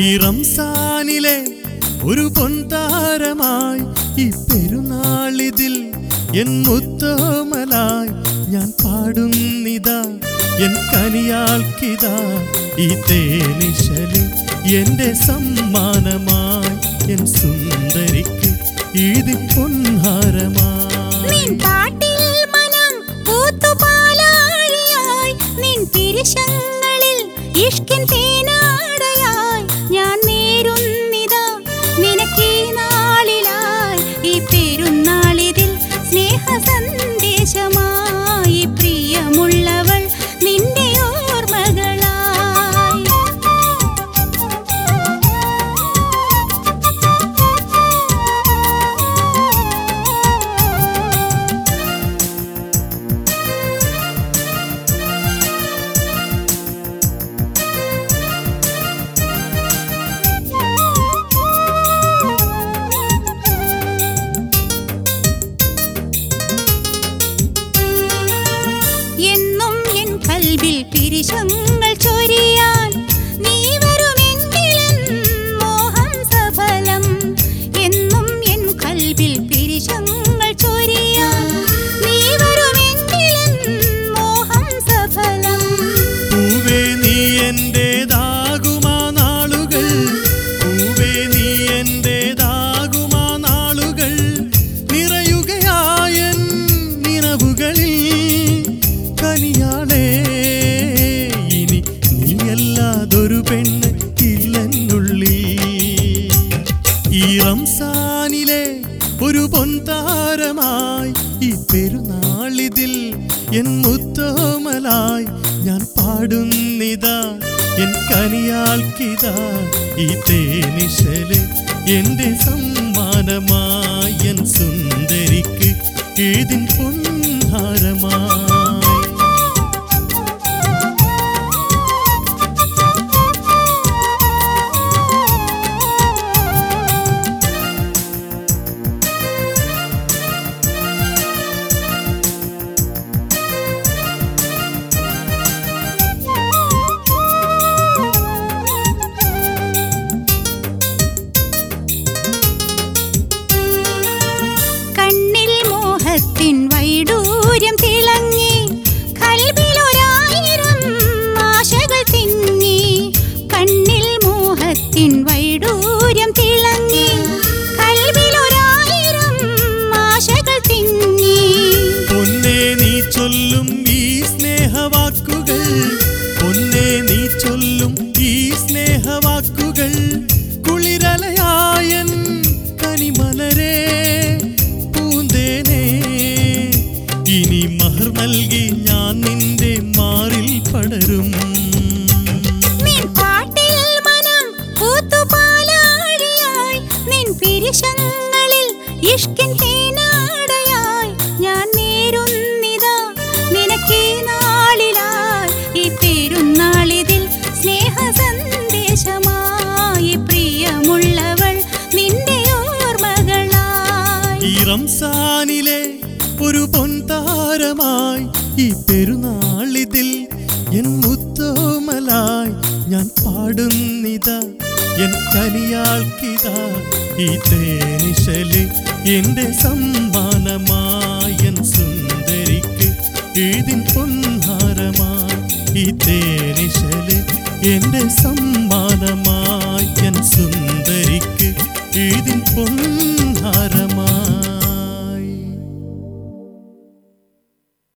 ഈ റംസാനിലെ ഒരു പൊൻതാരമായി ഈ പെരുന്നാളിതിൽ എൻ മുത്തോമലായി ഞാൻ പാടുന്നിതാ എൻ കനിയാൾക്കിതാ ഈ തേനിശല് എന്റെ സമ്മാനമായി എൻ സുന്ദരിക്ക് ഈദിൻ പൊൻഹാരമായി നിൻ പാട്ടിൽ മനം പൂത്തുപാലാഴിയായി നിൻ തിരുശങ്ങളിൽ ഇഷ്കിൻ തേനാടയായി ഞാൻ നേരുന്നിതാ നിനക്കീ നാളിലായി ഈ പെരുന്നാളിതിൽ സ്നേഹ സന്ദേശമായി പ്രിയമുള്ളവൾ നിന്റെ ഓർമ്മകളായി എന്നും എൻ കൽവിൽ പിരിശങ്ങൾ ചൊരിയാൻ നീ വരുമെങ്കിലും മോഹം സഫലം എന്നും എൻ കൽവിൽ പിരിശങ്ങൾ ചൊരിയാൻ നീ വരുമെങ്കിലും മോഹം സഫലം പൂവേ നീ എന്റേതാകുമാ നാളുകൾ പൂവേ നീ എന്റേതാകുമാ നാളുകൾ നിറയുകയായൻ നിറവുകളിൽ കനിയാളേ ഇനി നീയല്ലാതൊരു പെണ്ണ് ഇല്ലെന്നുള്ളി ഈ റംസാനിലെ ഒരു പൊൻതാരമായി ഈ പെരുന്നാളിതിൽ എൻ മുത്തോമലായി ഞാൻ പാടുന്നിതാ എൻ കനിയാൾക്കിതാ ഈ തേനിശല് എന്റെ സമ്മാനമായി എൻ സുന്ദരിക്ക് ഏതിൻ പൊൻഹാരമായി കണ്ണിൽ മോഹത്തിൻ വൈഡൂര്യം തിളങ്ങി കൽവിലൊരായിരം ആശകൾ തിങ്ങി കണ്ണിൽ മോഹത്തിൻ വൈഡൂര്യം തിളങ്ങി കൽവിലൊരായിരം ആശകൾ തിങ്ങി പൊന്നേ നീ ചൊല്ലും ഈ സ്നേഹവാക്കുകൾ പൊന്നേ നീ ചൊല്ലും ഈ സ്നേഹവാക്കുകൾ കുളിരലയായൻ കനിമലരേ പൂന്തേനേ ഇനി മഹർ നൽകി ഞാൻ നിന്റെ മാറിൽ പടരും നിൻ പാട്ടിൽ മനം പൂത്തുപാലാഴിയായി നിൻ പിരിശങ്ങളിൽ ഇഷ്കിൻ തേനാടയായി ഞാൻ നേരുന്നിതാ നിനക്കീ നാളിലായി ഈ പെരുന്നാളിതിൽ സ്നേഹ സന്ദേശമായി പ്രിയമുള്ളവൾ നിന്റെ ഓർമ്മകളായി ഈ റംസാനിലെ ഒരു പൊൻതാരമായി ഈ പെരുന്നാളിതിൽ എൻ മുത്തോമലായി ഞാൻ പാടുന്നിതാ എൻ കനിയാൾക്കിതാ ഈ തേനിശല് എന്റെ സമ്മാനമായി എൻ സുന്ദരിക്ക് ഏതിൻ പൊൻഹാരമായി ഈ തേനിശല് എന്റെ സമ്മാനമായി എൻ സുന്ദരിക്ക് ഏതിൻ പൊൻഹാരമായി